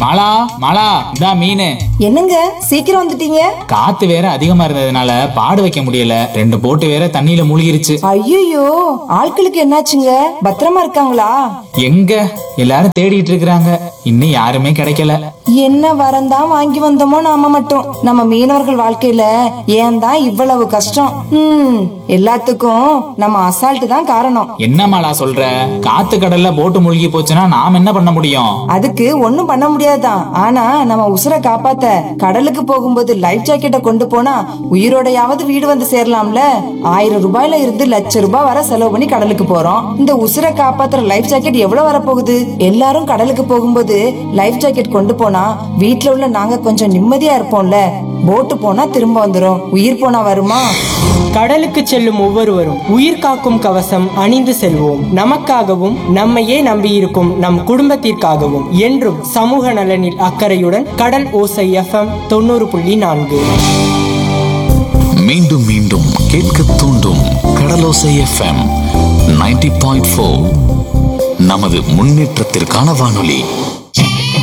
மாலா மாலா இதான் மீன் என்னங்க சீக்கிரம் வந்துட்டீங்க காத்து வேற அதிகமா இருந்ததுனால பாடு வைக்க முடியல ரெண்டு போட்டு வேற தண்ணியில மூழ்கிருச்சு ஐயோ ஆட்களுக்கு என்னாச்சுங்க பத்திரமா இருக்காங்களா எங்க எல்லாரும் தேடிட்டு இருக்கிறாங்க இன்னும் யாருமே கிடைக்கல என்ன வரந்தான் வாங்கி வந்தோமோ நாம மட்டும் நம்ம மீனவர்கள் வாழ்க்கையில ஏன் தான் இவ்வளவு கஷ்டம் ம் எல்லாத்துக்கும் நம்ம அசால்ட் தான் காரணம் என்ன மாலா சொல்ற காத்து கடல்ல போட்டு மூழ்கி போச்சுன்னா நாம் என்ன பண்ண முடியும் அதுக்கு ஒண்ணும் பண்ண முடியாதுதான் ஆனா நம்ம உசுரை காப்பாத்த கடலுக்கு போகும்போது லைஃப் ஜாக்கெட்டை கொண்டு போனா உயிரோடையாவது வீடு வந்து சேரலாம்ல ஆயிரம் ரூபாயில இருந்து லட்ச ரூபாய் வர செலவு பண்ணி கடலுக்கு போறோம் இந்த உசுரை காப்பாத்துற லைஃப் ஜாக்கெட் எவ்வளவு வரப்போகுது எல்லாரும் கடலுக்கு போகும்போது லைஃப் ஜாக்கெட் கொண்டு போனா வீட்ல உள்ள நாங்க கொஞ்சம் நிம்மதியா இருப்போம்ல போட்டு போனா திரும்ப வந்துரும் உயிர் போனா வருமா கடலுக்கு செல்லும் ஒவ்வொருவரும் உயிர் காக்கும் கவசம் அணிந்து செல்வோம் நமக்காகவும் நம்மையே நம்பியிருக்கும் நம் குடும்பத்திற்காகவும் என்றும் சமூக நலனில் அக்கறையுடன் கடல் ஓசை எஃப்எம் தொண்ணூறு புள்ளி நான்கு மீண்டும் மீண்டும் கேட்க தூண்டும் கடலோசை எஃப்எம் 90.4 பாயிண்ட் நமது முன்னேற்றத்திற்கான வானொலி